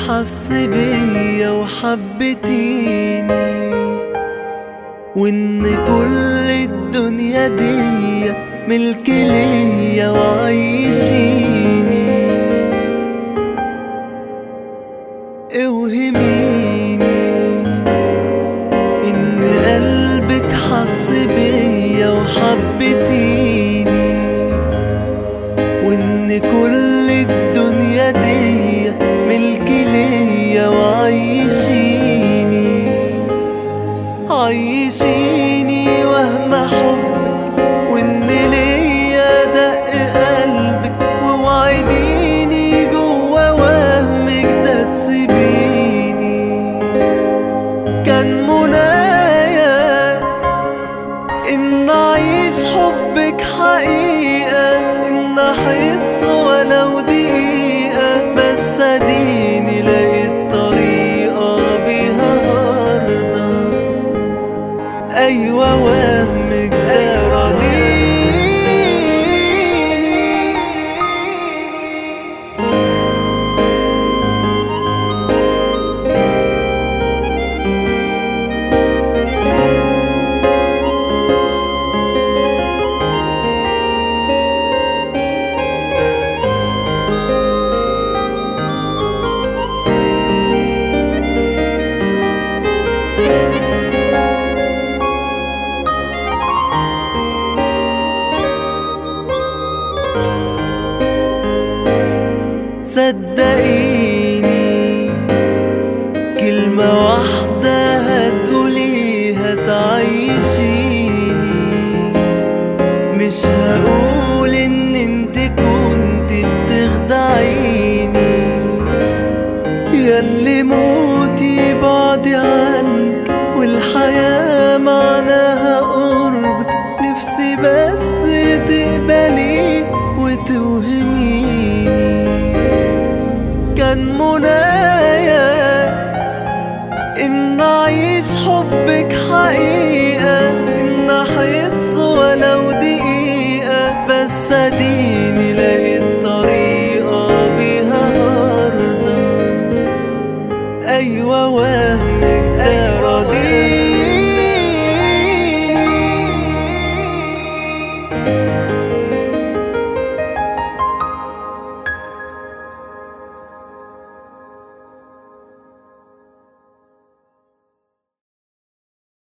حس بيا وحبتيني وإن كل الدنيا دي ملك ليا وعيشيني اوهميني إن قلبك حس بيا وحبتيني وإن كل الدنيا دي ملك ليا وعيشيني عيشيني وهم حبك وإن ليا دق قلبك ووعديني جوا وهمك ده تسيبيني كان منايا إن أعيش حبك حقيقة إن أحس ولو دقيقة بس أديني لقيت طريقة بيها أرضى أيوة وهمك ده راضيني صدقيني كلمة واحدة هتقوليها تعيشيني مش هقول ان انت كنت بتخدعيني ياللي موتي بعدي عنك والحياة معناها قرب نفسي بس تقبلي وتوهميني كان منايا إن أعيش حبك حقيقة إن أحس ولو دقيقة بس أديني